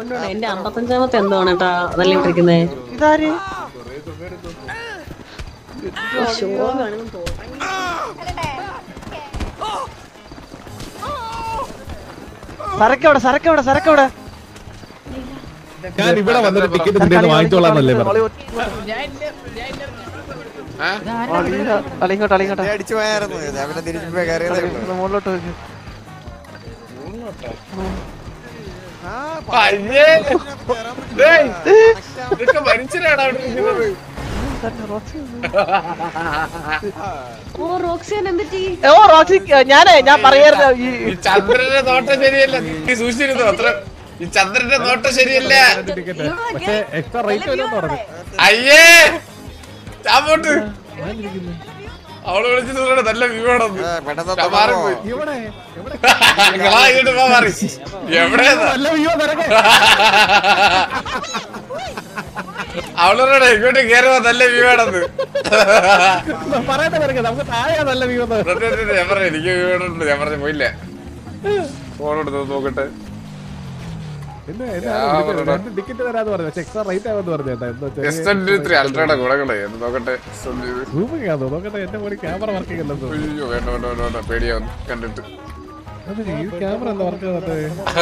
പൊന്നോടെ എന്റെ അമ്പത്തഞ്ചാമത്തെ എന്താണ് കേട്ടാ അതല്ലേ ഇട്ടിരിക്കുന്നേ ഇതാര് സരക്കവിടെ സരക്കവിടെ സരക്കവിടെ ഞാൻ ഇവിടെ വന്നിട്ട് ടിക്കറ്റ് നിന്റെ കയ്യിൽ നിന്ന് വാങ്ങിച്ചോളാന്നല്ലേ പറഞ്ഞു അളിങ്ങോട്ട് അളിങ്ങോട്ട് അടിച്ചു പോയായിരുന്നു ഞാൻ പിന്നെ തിരിച്ചു പോയി കയറിയതേ ഉള്ളൂ മുകളിലോട്ട് വെക്ക് അയ്യേ ഡേയ്, ഇതൊക്കെ മനുഷ്യരാണ് അവിടെ ഇരിക്കുന്നത് ഓ റോക്സിയൻ എന്തിട്ടി ഓ റോക്സി ഞാനേ ഞാൻ പറയായിരുന്നു ഈ ഈ ചന്ദ്രന്റെ നോട്ടം ശരിയല്ല നീ സൂക്ഷിച്ചിരുന്നു അത്ര ഈ ചന്ദ്രന്റെ നോട്ടം ശരിയല്ല ടിക്കറ്റ് പക്ഷേ എക്സ്ട്രാ റേറ്റ് വല്ലതും പറഞ്ഞു അയ്യേ ചാമ്പോട്ട് അവള് വിളിച്ചു തോന്നണ നല്ല വിവാടം ഏ, പെട്ടെന്ന് ഞാൻ മാറിപ്പോയി ഇവിടെ എവിടെ നിങ്ങളാ ഇങ്ങോട്ട് പോ മാറി എവിടെയാ നല്ല വ്യൂ നിനക്ക് അവളോടെ ഇങ്ങോട്ട് കേറുമ്പോ നല്ല വിവാടന്ന് പറയാത്ത നിനക്ക് നമുക്ക് താഴെ നല്ല വ്യൂ ഞാൻ പറഞ്ഞു എനിക്ക് വിവാടുണ്ട് ഞാൻ പറഞ്ഞു പോയില്ല ഫോൺ എടുത്ത് നോക്കട്ടെ പിന്നെ ഞാൻ പറഞ്ഞതാ. രണ്ട് ടിക്കറ്റ് തരാന്ന് പറഞ്ഞു പക്ഷെ എക്സ്ട്രാ റേറ്റ് ആവെന്ന് പറഞ്ഞു ചേട്ടാ എന്താ എസ് ട്വന്റി ത്രീ അൾട്രയുടെ ഗുണങ്ങളെ എന്ന് നോക്കട്ടെ S23. സൂമിങ് ആണോ നോക്കട്ടെ എന്റെ മോടി ക്യാമറ വർക്ക് ചെയ്യുന്നത് അയ്യോ വേണ്ട വേണ്ട വേണ്ട വേണ്ട പേടിയാവുന്നു കണ്ടിട്ട് ഈ ക്യാമറ എന്താ വർക്ക് ചെയ്യുന്നത്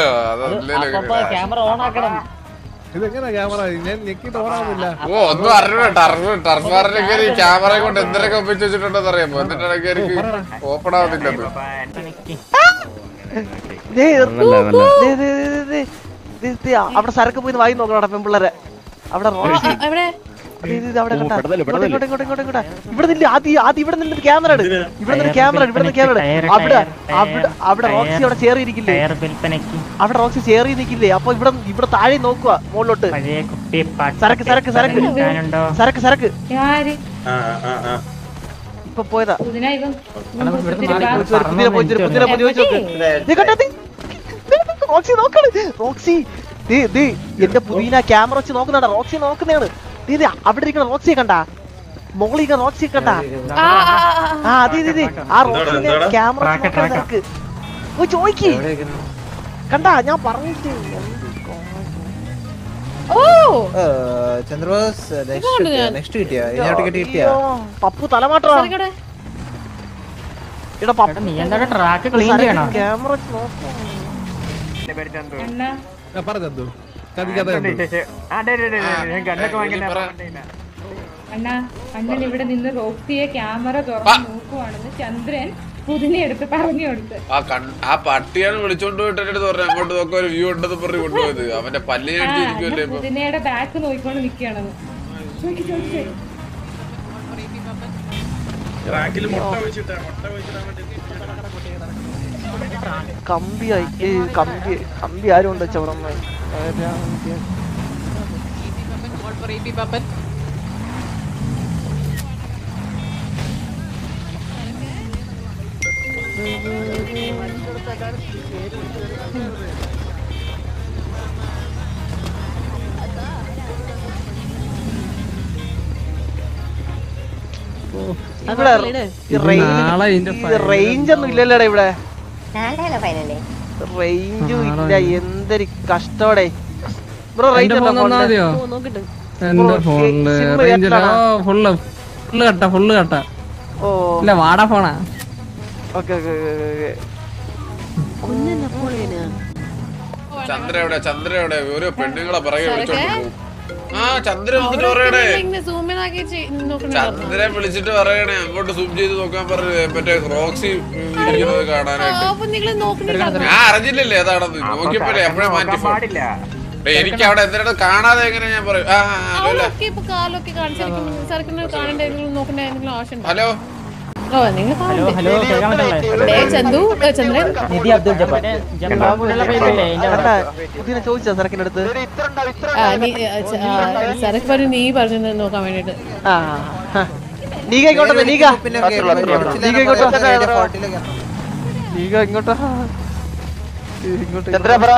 അതല്ലേ ഇതെങ്ങനെ ക്യാമറ ഞാൻ ഞെക്കിട്ട് ഓൺ ആവുന്നില്ല ഓ ഒന്നും അറിഞ്ഞു ടർഫ് ടർഫാറിനൊക്കെ ഈ ക്യാമറ കൊണ്ട് എന്തൊക്കെ ഒപ്പിച്ച് വെച്ചിട്ടുണ്ടെന്ന് അറിയാമോ എന്നിട്ടാണ് എനിക്ക് ഓപ്പൺ ആവുന്നില്ലത് ദേ, ദേ, ദേ, ദേ, ദേ, ദേ, ദേ, അവിടെ സരക്ക് പോയി വായി നോക്കണം പെമ്പിള്ളേരെ അവിടെ റോഷി എവിടെ ദേ, ദേ, ദേ, അവിടെ കണ്ടാ? ഇങ്ങോട്ട്, ഇങ്ങോട്ട്, ഇങ്ങോട്ട്, ഇങ്ങോട്ട്, ഇങ്ങോട്ട്. ഇവിടെ നില്ല ആദ്യം ആദ്യം ഇവിടെ നിന്നിട്ട് ക്യാമറ ഇട് ഇവിടെ നിന്ന് ക്യാമറ ഇവിടെ നിന്ന് ക്യാമറ അവിടെ അവിടെ അവിടെ റോക്സി അവിടെ ചേറി ഇരിക്കില്ലേ ടയർ വിൽപ്പനയ്ക്ക് അവിടെ റോക്സി ചേറി നിൽക്കില്ലേ അപ്പൊ ഇവിടെ ഇവിടെ താഴെ നോക്കുക മുകളിലോട്ട് പഴയ കുപ്പി സരക്ക് സരക്ക് സരക്ക് പാട്ടാനുണ്ടോ സരക്ക് സരക്ക് ആര് ഇപ്പൊ പോയതാ ഇതിനാ ഇവൻ പുതിയ പോയി പുതിയ പോയി ചോദിച്ചു നോക്ക് ദേ കണ്ടാ, ദേ. ദേ, ദേ, റോക്സി നോക്കണ് റോക്സി ദേ ദേ എന്റെ പുതിയ ക്യാമറ വെച്ച് നോക്കുന്നാണ് റോക്സി നോക്കുന്നതാണ് ദേ ദേ അവിടെ ഇരിക്കണ റോക്സിയെ കണ്ടാ മോളിൽ ഇരിക്കണ റോക്സിയെ കണ്ടാ ആ, ആ, ആ, ആ. ആ അതെ അതെ അതെ ആ റോക്സിന്റെ ക്യാമറ ട്രാക്ക്, ട്രാക്ക്. നോക്ക് ഓ ചോയ്ക്ക് കണ്ടാ ഞാൻ പറഞ്ഞിട്ട് ഓ ചന്ദ്രബോസ് ഇതുകൊണ്ട് ഞാൻ- നെക്സ്റ്റ് കിട്ടിയാ ഇതിനെ ടിക്കറ്റ് കിട്ടിയാ അയ്യോ, പപ്പു തലമാട്ടോ സരക്കടെ. എടാ പപ്പു നീ എന്താ ട്രാക്ക് ക്ലീൻ ചെയ്യണോ ക്യാമറ വെച്ച് നോക്കാം അണ്ണാ പറഞ്ഞെന്തു കഥ അണ്ണാ അണ്ണൻ ഇവിടെ നിന്ന് റോക്സിയെ ക്യാമറ തുറന്ന് നോക്കുവാണെന്ന് ചന്ദ്രൻ പുതിനെ എടുത്ത് പറഞ്ഞു കൊടുത്ത് ആ കൺ ആ പട്ടിയാണ് വിളിച്ചോണ്ട് പോയിട്ട് എന്റെ അടുത്ത് പറഞ്ഞു അങ്ങോട്ട് നോക്കാൻ ഒരു വ്യൂ ഉണ്ടെന്ന് പറഞ്ഞ് കൊണ്ടുപോയത് അവന്റെ പല്ലിനെ അടിച്ചിരിക്കുമല്ലേ ഇപ്പൊ പുതിനയുടെ ബാക്ക് നോക്കിക്കൊണ്ട് നിൽക്കുകയാണെന്ന് ചോദിക്ക്, ചോദിക്ക്. കമ്പിയായി ഏ, കമ്പി കമ്പി ആരും ഉണ്ട് ചവറമ്മ ഇവിടെ റേഞ്ച് ഒന്നും ഇല്ലല്ലോടാ ഇവിടെ റേഞ്ചും ഇല്ല എന്തൊരു കഷ്ടോടെ ബ്രോ റേഞ്ച് ഓ നോക്കിട്ട് എന്റെ ഫോണില് റേഞ്ച് ഫുള്ള് ഫുള്ള് കട്ട ഫുള്ള് കട്ട ഓ ഇല്ല വാടാ ഫോണാ ഓക്കെ ഓക്കെ ഓക്കെ കുഞ്ഞൻ നെപ്പോളിയനാ ചന്ദ്ര എവിടെ ചന്ദ്ര എവിടെ ഓരോ പെണ്ണുങ്ങളെ പിറകെ വിളിച്ചോണ്ട് പോകും ആ ചന്ദ്ര വന്നിട്ട് പറയണേ ഇങ്ങനെ zoom in ആക്കി ചെയ്- നോക്കണേ ചന്ദ്രനെ വിളിച്ചിട്ട് പറയണേ അങ്ങോട്ട് സൂം ചെയ്ത് നോക്കാൻ പറഞ്ഞു മറ്റേ റോക്സി ഇരിക്കുന്നത് കാണാനായിട്ട് അപ്പൊ നിങ്ങൾ നോക്കണില്ല ഞാൻ അറിഞ്ഞില്ലല്ലേ അതാണെന്ന് നോക്കിയപ്പോഴേ എപ്പോഴേ മാറ്റി phone. ഡേയ്, എനിക്ക് അവിടെ എന്തിനാണ് കാണാതെ എങ്ങനെ ഞാൻ പറയും ആ ആ, ആ, ഹലോ അവരൊക്കെ ഇപ്പൊ കാലൊക്കെ കാണിച്ചിരിക്കുന്നു സർക്കിന് കാണേണ്ട എന്തെങ്കിലും നോക്കേണ്ട എന്തെങ്കിലും ആവശ്യം ഹലോ ഓ നിങ്ങൾ ഹലോ ഹലോ കേൾക്കാൻ പറ്റില്ലേ ഏ ചന്തു ഏ, ചന്ദ്രൻ നിധി അബ്ദുൾ ജബ്ബാർ ജംബാബുള്ള പേരില്ലേ എന്റെ പുതിയ ചോദിച്ചാ സരക്കിന്റെ അടുത്ത് ആ, നീ, ഏ, ച- ആ, സരക്ക് പറഞ്ഞു നീ പറഞ്ഞു നോക്കാൻ വേണ്ടിട്ട് ആ ആ. നീക ഇങ്ങോട്ട് നീക പിന്നെ നീക ഇങ്ങോട്ട് നീക ഇങ്ങോട്ട് ഇങ്ങോട്ട് ചന്ദ്ര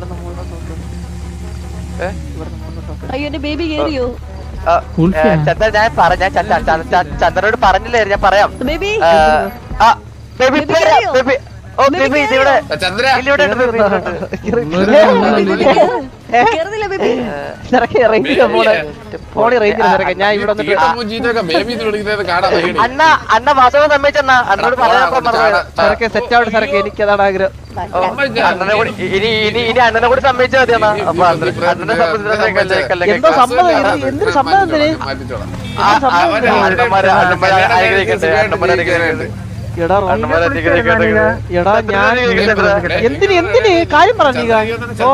അയ്യോ എന്റെ ബേബി കേറിയോ ചന്ദ്ര ഞാൻ പറഞ്ഞ ചന്ദ്രനോട് പറഞ്ഞില്ലേ ഞാൻ പറയാം ബേബി ബേബി ബേബി ഓ ബേബി ഇത് ഇവിടെ ചന്ദ്ര ഇവിടെ ഉണ്ട്, ഇവിടെ ഉണ്ട്. കേറുന്നില്ല ബേബി സരക്കെ റേഞ്ചില്ല ഫോണ് ഫോണിൽ റേഞ്ചില്ല സരക്കെ ഞാൻ ഇവിടെ വന്നിട്ട് തീട്ട മൂഞ്ചിന്നൊക്കെ ബേബി എന്ന് വിളിക്കുന്നത് കാണാൻ വയ്യടി. അണ്ണ അണ്ണ വാസവ സമ്മതിച്ചണ്ണ അണ്ണോട് പറയാൻ പറഞ്ഞു സരക്കെ സെറ്റ് ആവട്ടെ സരക്കെ എനിക്ക് അതാണ് ആഗ്രഹം അണ്ണനെ കൂടി ഇനി ഇനി ഇനി അണ്ണനെ കൂടി സമ്മതിച്ചാൽ മതി അണ്ണാ അപ്പൊ അണ്ണ- അണ്ണനെ സമ്മതിച്ചാൽ എന്തോ സമ്മതം എന്ത്- എന്തൊരു സമ്മതം എന്തിന് മാറ്റിച്ചോളാം. എന്തൊരു സമ്മതം അവന് എന്തിന്? അണ്ണന്മാരെ അണ്ണന്മാരെ അനുഗ്രഹിക്കട്ടെ, അണ്ണന്മാരെ അനുഗ്രഹിക്കട്ടെ. എടാ റോ- എടാ ഞാൻ എന്തിന് എന്തിന് കാര്യം പറഞ്ഞു ഓ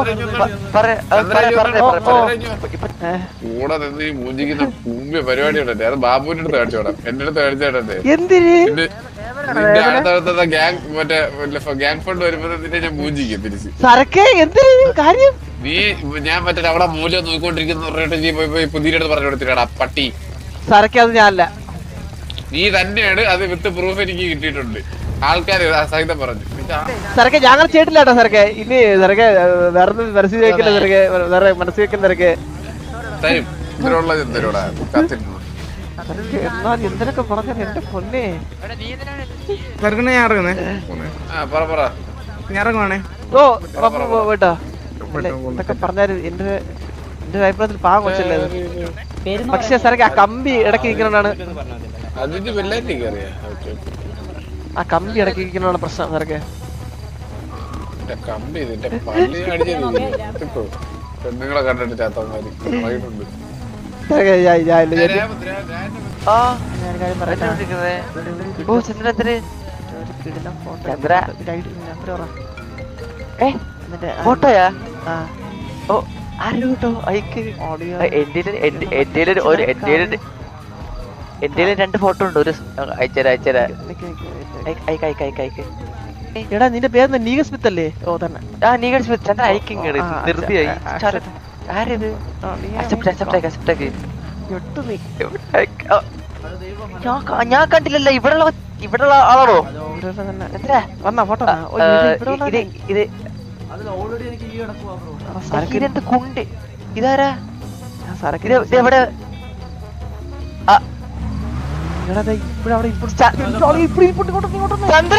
ഓ, ഓ. ഏ, കൂടെ നിന്ന് ഈ മൂഞ്ചിക്കുന്ന മുമ്പ് പരിപാടി ഉണ്ടല്ലേ അത് ബാബുവിന്റെ അടുത്ത് കാണിച്ചോടാം എന്റെ അടുത്ത് കാണിച്ചോട്ടെ എന്തിന് നിന്റെ നിന്റെ അടുത്തടുത്ത ഗ്യാങ് മറ്റേ ഗ്യാങ് ഫണ്ട് വരുമ്പോ നിന്നെ ഞാൻ മൂഞ്ചിക്കും തിരിച്ച് സരക്കെ എന്തിന് കാര്യം നീ ഞാൻ മറ്റേ അവിടെ മൂല്യം നോക്കിക്കൊണ്ടിരിക്കുന്ന പറഞ്ഞിട്ട് നീ പോയി പോയി പുതിയ അടുത്ത് പറഞ്ഞു കൊടുത്തിട്ടാ പട്ടി സരക്കെ അത് ഞാനല്ല നീ തന്നെയാണ് അത് വിത്ത് പ്രൂഫ് എനിക്ക് കിട്ടിയിട്ടുണ്ട് ആൾക്കാർ സഹിതം പറഞ്ഞു എന്നിട്ട് ആ- സരക്കെ ഞങ്ങൾ ചെയ്തിട്ടില്ല കേട്ടോ സരക്കെ ഇനി സരക്കെ വേറെ മനസ്സിൽ വെക്കില്ല സരക്കെ വേറെ മനസ്സിൽ വെക്കുന്ന സരക്കെ തരും ഇതിനുള്ള എന്തരോടാ കാത്തിരുന്നു സരക്കെ എന്നാ എന്തിനൊക്കെ പറഞ്ഞ എന്റെ പൊന്നെ ചെറുക്കനെ ഞാൻ ഇറങ്ങുന്നേ ആ പറ പറ ഞാൻ ഇറങ്ങുവാണേ ഓ റബ്ബർ പോ- പോയിട്ടോ അല്ല, ഇതൊക്കെ പറഞ്ഞാല് എന്റെ എന്റെ അഭിപ്രായത്തിൽ പാവം കൊച്ചല്ലേ അത് പക്ഷെ സരക്കെ ആ കമ്പി ഇടയ്ക്ക് ഇരിക്കുന്നതാണ് അതിന്റെ വെള്ളാറ്റി കയറിയാ ഓക്കെ ആ കമ്പി ഇടയ്ക്ക് ഇരിക്കുന്നതാണ് പ്രശ്നം സരക്കെ എന്റെ കമ്പി നിന്റെ പള്ളി അടിച്ചു പെണ്ണുങ്ങളെ കണ്ടിട്ട് ചാത്തന്മാര് വൈകിട്ടുണ്ട് സരക്കെ ഞാൻ ഞാൻ ഇല്ല, ഞാൻ- രാമ- രാ- രാമ- ആ, ഞാൻ ഒരു കാര്യം പറയട്ടെ? ഓ ചന്ദ്രത്തിന് ഒരു കിടിലൻ photo ചന്ദ്ര. ഇതിന്റെ ID number പറ. ഏ എന്നിട്ട് ആ- ഫോട്ടോയാ ആ, ഓ ആരും കേട്ടോ അയക്ക് audio. എന്റെ എന്റെ ഒരു എന്റെ എന്റെ രണ്ട് ഫോട്ടോ ഉണ്ട് ഒരു അയച്ചരാ അയച്ചരാ നിക്ക് നിക്ക് നിക്ക്. അയക്ക് അയക്ക് അയക്ക് അയക്ക് അയക്ക് എടാ നിന്റെ പേര് നീഗ സ്മിത്ത് അല്ലേ ഓ തന്നെ ആ നീ കഴിച്ചു ചന്ദ്ര അയക്കിങ്ങട് ആ, ആ, നിർത്തിയായി ആ, ആ, ആരിത് ആ, നീ അക്സെപ്റ്റ് അക്സെപ്റ്റ് ആക്ക് അക്സെപ്റ്റ് ആക്ക് എട്ട് നീ ആ, ഞാൻ ക- ഞാൻ കണ്ടില്ലല്ലോ ഇവിടെയുള്ള ഇവിടെയുള്ള ആളാണോ ഇവിടെ തന്നെ ചന്ദ്ര വന്നാ ഫോട്ടോ ആ, ഇത് ഇത് ഇതെന്ത് കുണ്ട് ഇതാരാ ഇത് ഇത് എവിടെ ആ, ഇവിടെ ച- ചന്ദ്ര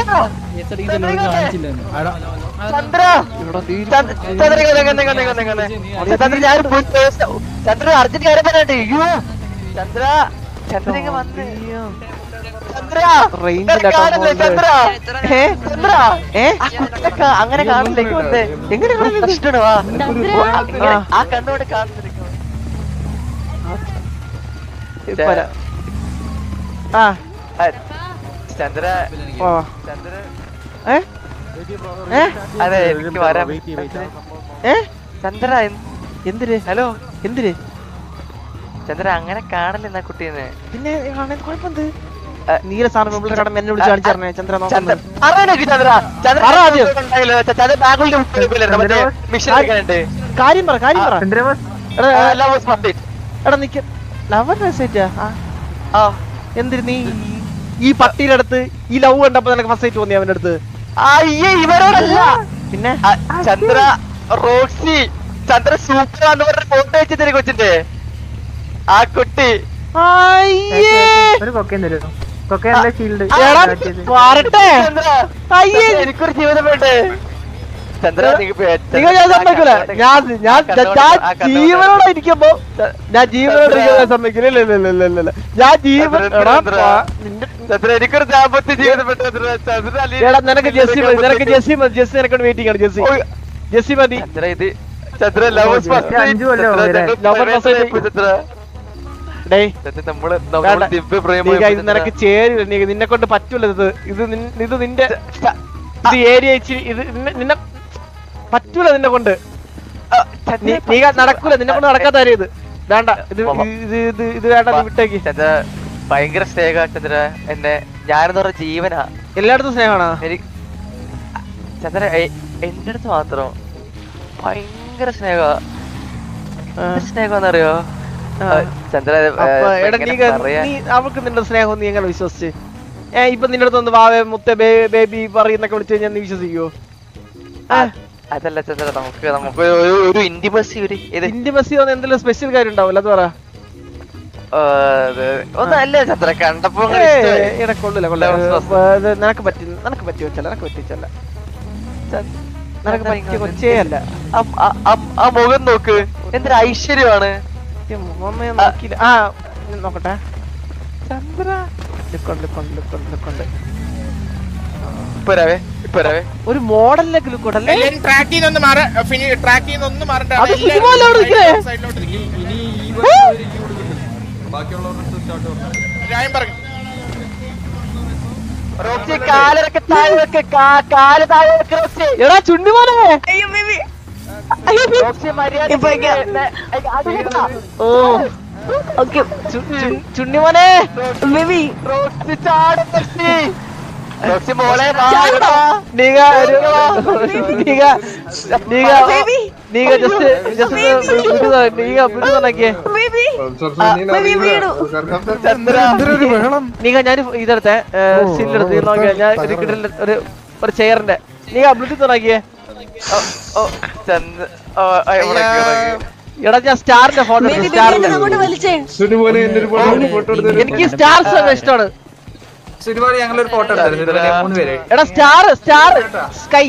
ചന്ദ്ര ചന്ദ്ര- ചന്ദ്ര ഇങ്ങ് വന്നേ, ഇങ്ങ് വന്നേ, ഇങ്ങ് വന്നേ, ഇങ്ങ് വന്നേ. ചന്ദ്ര ഞാൻ പോയി പേഴ്സ്- ചന്ദ്ര അർജന്റ് കാര്യം പറയാണ്ട് അയ്യോ ചന്ദ്ര ചന്ദ്ര ഇങ്ങ് വന്ന് ചന്ദ്ര റേഞ്ച് ഇങ്ങനെ കാണില്ലേ, ചന്ദ്ര ഏ ചന്ദ്ര ഏ ആ കുട്ടിനെ കാ- അങ്ങനെ കാണില്ലേ ഇങ്ങ് വന്നേ എങ്ങനെ കാണുന്നത്? കഷ്ടാണ്, വാ ആ. ഇങ്ങനെ ആ കണ്ണോട് കാണുന്നില്ല ഇപ്പരാ. ആ ആ, ചന്ദ്ര വാ വാ. ചന്ദ്ര ഏ ഏ അതെ എനിക്ക് വരാൻ ഏ ചന്ദ്ര എന്ത്- എന്തിര് ഹലോ എന്തിര് ചന്ദ്ര അങ്ങനെ കാണില്ല എന്നാ കുട്ടീനെ പിന്നെ കാണാൻ കുഴപ്പമെന്ത് ഏ, നീല സാറിന് മുമ്പിൽ കടം എന്നെ വിളിച്ച് കാണിച്ചു പറഞ്ഞേ ചന്ദ്ര ചന്ദ്ര നോക്കുന്നത് അറിയാനൊക്കെ ചന്ദ്ര ചന്ദ്ര പറ ആദ്യം. ഉണ്ടായില്ലോ, ച- ചന്ദ്ര ബാംഗ്ലൂരിൽ വിളിപ്പില്ലായിരുന്നോ? മറ്റേ മിഷൻ എടുക്കാനുണ്ട് കാര്യം പറ കാര്യം പറ എടാ, ആ, lovers party. എടാ നിക്ക ലവർ മെസ്സേജാ ആ എന്തിര് നീ ഈ- ഈ പട്ടിയുടെ ഈ ലവ് കണ്ടപ്പോ നിനക്ക് ഫസ്റ്റ് ആയിട്ട് തോന്നി അവന്റെ അടുത്ത് അയ്യേ ഇവരോടല്ല പിന്നെ ആ, ചന്ദ്ര റോക്സി ചന്ദ്ര സൂപ്പർ ആന്ന് പറഞ്ഞ ഫോട്ടോ വെച്ചിട്ട് കൊച്ചിന്റെ ആ കുട്ടി അയ്യേ ഒരു കൊക്കയും തരുമോ കൊക്കയല്ല ഷീൽഡ് എടാ പറട്ടെ ചന്ദ്ര അയ്യേ എനിക്കൊരു ജീവിതം വേണ്ടേ ചന്ദ്ര നിനക്ക് പേ- നിങ്ങൾ ഞാൻ സമ്മതിക്കൂല ഞാൻ ഞാൻ ആ കണ്ണോട് ഞാൻ ആ കണ്ണോട് ജീവനോടെ ഇരിക്കുമ്പോ ഞാൻ ജീവനോടെ ഇരിക്കാൻ സമ്മതിക്കില്ല ഇല്ല ഇല്ല ഇല്ല ഇല്ല ഇല്ല ഞാൻ ജീവൻ ചന്ദ്ര, എടാ ചന്ദ്ര. പാ- നിന്റെ ചന്ദ്ര എനിക്കൊരു ദാമ്പത്യ ജീവിതം വേണ്ട ചന്ദ്ര ചന്ദ്ര അല്ലെങ്കിൽ എടാ നിനക്ക് ജെസ്സി മതി നിനക്ക് ജെസ്സി മതി ജെസ്സി നിനക്ക് വെയിറ്റിംഗ് ആണ് ജെസ്സി ഓയ്. ജെസ്സി മതി ചന്ദ്ര ഇത് ചന്ദ്ര ലവേഴ്സ് ജസ്റ്റ് അഞ്ചു കൊല്ലം വരെ. ചന്ദ്ര ഡേയ് ചന്ദ്ര നമ്മള് വേണ്ട. നമ്മള് ദിവ്യ പ്രേമം നീ ഇത് നിനക്ക് ചേരില്ല നീ നിന്നെ കൊണ്ട് പറ്റൂല ഇത് ഇത് നിൻ- ഇത് നിന്റെ ഇത് ഏരിയ ഇച്ചിരി ഇത് നിന്നെ- നിന്നെ പറ്റൂല നിന്നെ കൊണ്ട് നീ നീ നടക്കൂല നിന്നെ കൊണ്ട് നടക്കാത്ത കാര്യം ഇത് വേണ്ട ഇത് ഇത് ഇത് ഇത് വേണ്ട നീ വിട്ടേക്ക് ചന്ദ്ര ഭയങ്കര സ്നേഹ ചന്ദ്ര എന്നെ ഞാനെന്ന് പറഞ്ഞ ജീവനാ എല്ലായിടത്തും സ്നേഹമാണോ എനിക്ക് ചന്ദ്ര എ- എന്റെ അടുത്ത് മാത്രം ഭയങ്കര സ്നേഹ സ്നേഹമെന്നറിയോ ചന്ദ്ര ഇത്, ഏ, അപ്പൊ എടാ എങ്ങനെ നീ ക- പറയാ? നീ അവൾക്ക് നിന്റെ സ്നേഹം നീ എങ്ങനെ വിശ്വസിച്ച് ഏ ഇപ്പൊ നിന്റെ അടുത്ത് ഒന്ന് വാവേ മുത്ത ബേബി പറയുന്നൊക്കെ വിളിച്ചു കഴിഞ്ഞാൽ നീ വിശ്വസിക്കുവോ അ- അതല്ല ചന്ദ്ര നമുക്ക് നമുക്ക് ഒരു ഒരു ഇന്റിമസി ഒരു ഇത് ഇന്റിമസി എന്തെങ്കിലും സ്പെഷ്യൽ കാര്യം ഉണ്ടാവില്ല അത് പറ ഏ, ഇത് ഒന്നല്ല ചന്ദ്ര കണ്ടപ്പോ അങ്ങ് ഏയ്, ഇഷ്ടമായി. എടാ കൊള്ളില്ല കൊള്ളില്ല Love ഏ, ഇത് നിനക്ക് പറ്റി നിനക്ക് പറ്റി വെച്ചല്ല നിനക്ക് പറ്റി വെച്ചല്ല നിനക്ക് പറ്റിയ കൊച്ചേ അല്ല ആ- ആ- ആ- ആ മുഖം നോക്ക് എന്തൊരു ഐശ്വര്യമാണ് ഈ മുഖമേ നോക്കിയില്ല ആ ഞാൻ നോക്കട്ടെ ചന്ദ്ര ലുക്കുണ്ട് ലുക്കുണ്ട് ലുക്കുണ്ട് ലുക്കുണ്ട് ഇപ്പൊ വരാവേ ഇപ്പൊ വരാവേ ഒരു മോഡലിലേക്ക് ലുക്കുണ്ട് അല്ലേ എല്ലാരും ട്രാക്കിൽ നിന്ന് മാറ ഫിനി ട്രാക്കിൽ നിന്ന് ഒന്ന് മാറണ്ട അത് സിനിമയിലെ അവിടെ നിൽക്കണേ. സൈഡിലോട്ട് ഞാൻ പറഞ്ഞു റോക്സി കാലിറക്കെ താഴെ വെക്ക് കാ- കാല് താഴെ വെക്ക് റോക്സി എടാ ചുണ്ടിമോനെ അയ്യോ ബേബി റോക്സി മര്യാദ ഇപ്പൊ ഇങ്ങ- ഓ ഓക്കെ ചു- ചു- ചുണ്ണിമോനെ ബേബി റോക്സി ചാടും റോക്സി റോക്സി മോളെ വാ, ഇവിടെ വാ. നീക ഒരു നീക നീക Baby. നീക ജസ്റ്റ് ജസ്റ്റ് നീക ബിരുദനാക്കിയേ ബേബി ബേബി വീണു ചന്ദ്ര നീക ഞാൻ ഇതെടുത്തെ സ്റ്റില്ലെടുത്ത് നോക്കിയാ ഞാൻ ഒരു കിട്ടലിന്റെ ഒരു ഒരു ചെയറിന്റെ നീക ബ്ലൂടൂത്ത് ഓണാക്കിയേ ഓ, ഓ, ചന്ദ്ര ഓ, ആ, ഇവിടെ ഇറങ്ങി. എടാ ഞാൻ സ്റ്റാറിന്റെ ഫോട്ടോ ബേബി ബേബി സ്റ്റാറിന്റെ എന്നെ അങ്ങോട്ട് വലിച്ചേ എനിക്ക് സ്റ്റാർസ് ഒക്കെ ഇഷ്ടമാണ് സുരുപാട് ഞങ്ങളൊരു ഫോട്ടോ എടുത്തായിരുന്നു മൂന്ന് പേര് എടാ സ്റ്റാർ സ്റ്റാർ സ്കൈ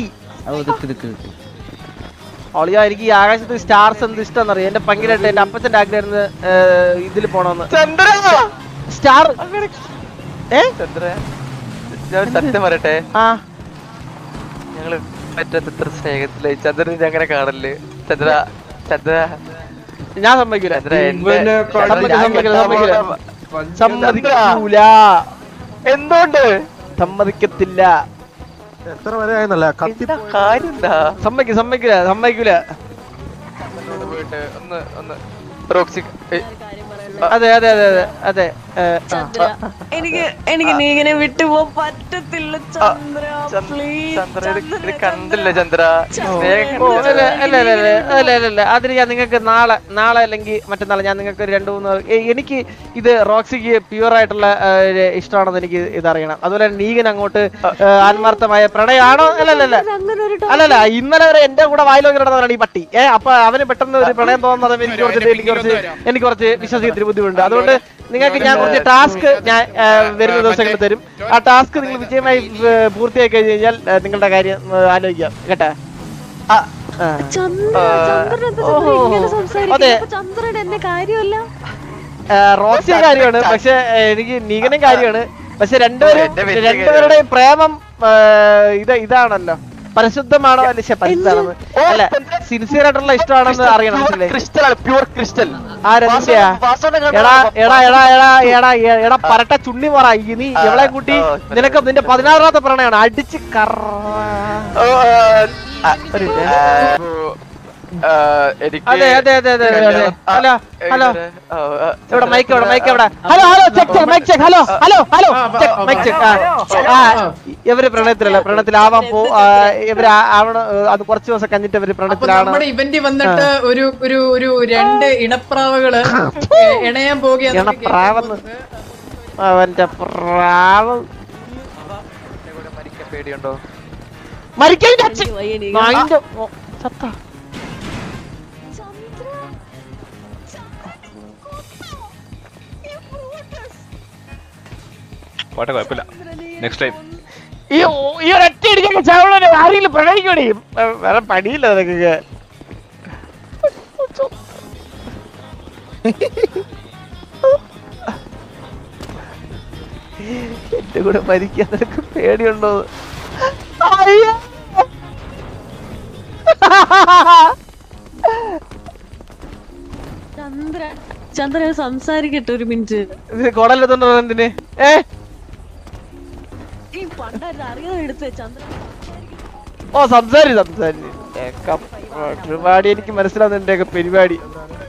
ഓളിയോ എനിക്ക് ഈ ആകാശത്ത് സ്റ്റാർസ് എന്ത് ഇഷ്ടം അറിയാം എന്റെ പങ്കിലായിട്ട് എന്റെ അപ്പച്ചന്റെ ആഗ്രഹമായിരുന്നു ഇതിൽ പോണോന്ന് ചന്ദ്ര സ്റ്റാർ ഏ ചന്ദ്ര ഞാൻ ഒരു സത്യം പറയട്ടെ ആ ഞങ്ങള് പറ്റാത്തത്ര സ്നേഹത്തിലായി ചന്ദ്രൻ അങ്ങനെ കാണല്ലേ ചന്ദ്ര ചന്ദ്ര ഞാൻ സമ്മതിക്കൂല ചന്ദ്ര എന്റെ സമ്മതിക്കൂല, സമ്മതിക്കൂല, സമ്മതിക്കൂല. സമ്മതിക്കൂല എന്തുകൊണ്ട് സമ്മതിക്കത്തില്ല എത്ര വരെ ആയെന്നല്ല കത്തി എന്താ കാര്യം എന്താ സമ്മതിക്ക സമ്മതിക്കൂല സമ്മതിക്കൂല ഒന്ന് പോയിട്ട് ഒന്ന് ഒന്ന് റോക്സി ഏയ്, അതെ അതെ അതെ അതെ അതെ ഏ, ആ. ചന്ദ്ര എനിക്ക് എനിക്ക് നീ ഇങ്ങനെ വിട്ടുപോകാൻ പറ്റത്തില്ല ചന്ദ്ര ചന്ദ്ര പ്ലീസ് ചന്ദ്ര ഇത് ഇത് കണ്ടില്ല ചന്ദ്ര സ്നേഹം ഓ, കണ്ടില്ല അല്ല അല്ല അല്ല അല്ല അല്ല അല്ല അല്ല അതിന് ഞാൻ നിങ്ങൾക്ക് നാളെ നാളെ അല്ലെങ്കിൽ മറ്റന്നാൾ ഞാൻ നിങ്ങൾക്ക് ഒരു രണ്ട് മൂന്ന് ഏ, എനിക്ക് ഇത് റോക്സിക്ക് പ്യൂർ ആയിട്ടുള്ള ആ, ഒരു ഇഷ്ടമാണെന്ന് എനിക്ക് ഇതറിയണം അതുപോലെ നീഗൻ അങ്ങോട്ട് ആ, ആത്മാർത്ഥമായ പ്രണയമാണോ അല്ല അല്ല അല്ല അങ്ങനെ ഒരു അല്ലല്ല ഇന്നലെ വരെ എന്റെ കൂടെ വായിലോക്കി നടന്നതാണ് ഈ പട്ടി ഏ അപ്പൊ അവന് പെട്ടെന്ന് ഒരു പ്രണയം തോന്നുന്നത് എനിക്ക് കുറച്ച് എനിക്ക് കുറച്ച് എനിക്ക് കുറച്ച് വിശ്വസിക്കത്തിന് ബുദ്ധിമുട്ടുണ്ട് അതുകൊണ്ട് നിങ്ങൾക്ക് ഞാൻ കുറച്ച് ടാസ്ക് ഞാൻ ആ, വരുന്ന ദിവസങ്ങളിൽ തരും ആ ടാസ്ക് നിങ്ങൾ വിജയമായി ഏ, പൂർത്തിയാക്കി കഴിഞ്ഞ് കഴിഞ്ഞാൽ ഏ, നിങ്ങളുടെ കാര്യം ഏ, ആലോചിക്കാം കേട്ടാ ആ. ആ. ചന്ദ്ര ചന്ദ്രൻ എന്താ ഓഹോ. ചന്ദ്രൻ ഇങ്ങനെ അതെ. സംസാരിക്കുന്നത് അപ്പൊ ചന്ദ്രൻ എന്നെ കാര്യമല്ല ആ, റോക്സി കാര്യമാണ് പക്ഷെ ഏ, എനിക്ക് നീകനും കാര്യമാണ് പക്ഷെ രണ്ടുപേരും എന്റെ വലിയ രണ്ടുപേരുടെയും പ്രേമം ആ, ഇത് ഇതാണല്ലോ പരിശുദ്ധമാണോ അല്ല ശ്ശെ, പരിശുദ്ധമാണെന്ന് അല്ല സിൻസിയർ ആയിട്ടുള്ള ഇഷ്ടമാണെന്ന് അറിയണം മനസ്സിലായി ക്രിസ്റ്റൽ ആണ് പ്യൂർ ക്രിസ്റ്റൽ ആരെന്തിയാ എടാ എടാ എടാ എടാ എടാ എ- എടാ പരട്ട ചുണ്ണി പറ ഈ നീ എവളെ കൂട്ടി നിനക്ക് നിന്റെ പതിനാറാമത്തെ പ്രണയമാണ് അടിച്ച് കറ ഒരു minute. എനിക്ക് അതെ അതെ അതെ അതെ അതെ അതെ ആ, ഹലോ ഹലോ ആ, ആ, എവിടെ മൈക്ക് എവിടെ മൈക്ക് എവിടെ hello hello check check mic check hello hello hello check mic check ആ ഇവര് പ്രണയത്തിലല്ല പ്രണയത്തിലാവാൻ പോ ആ, ഇവര് ആ- ആവണ അത് കുറച്ച് ദിവസം കഴിഞ്ഞിട്ട് ഇവര് അപ്പൊ പ്രണയത്തിലാണ് നമ്മുടെ ഇവന്റ് വന്നിട്ട് ഒരു ഒരു ഒരു രണ്ട് ഇണപ്രാവുകള് ഇണയാൻ പോവുകയാണ് ഇണപ്രാവെന്ന്. അവന്റെ പ്രാവ് മരിക്കാൻ പേടിയുണ്ടോ മരിക്കാൻ ചച്ച്. വയ്യ നീ. നായിന്റെ മോ- ചത്ത പോട്ടെ കുഴപ്പമില്ല നെക്സ്റ്റ് ടൈം ഈ ഈ ഒരൊറ്റ ഇടിക്കാൻ ചാവണ ആരെങ്കിലും പ്രണയിക്കണേ വേറെ പണിയില്ല നിനക്കൊക്കെ എന്റെ കൂടെ മരിക്കാൻ നിനക്ക് പേടിയുണ്ടോ അയ്യോ. ചന്ദ്ര ചന്ദ്രൻ സംസാരിക്കട്ടെ ഒരു മിനിറ്റ് ഇത് കുടലെത്തുണ്ടോ എന്തിന് ഏ ഈ പണ്ടായിരുന്നു അറിയാതെ എടുത്തേ ചന്ദ്രൻ ഓ സംസാരി സംസാരി ഏക്ക പരിപാടി എനിക്ക് മനസ്സിലാവുന്ന എന്റെ ഒക്കെ പരിപാടി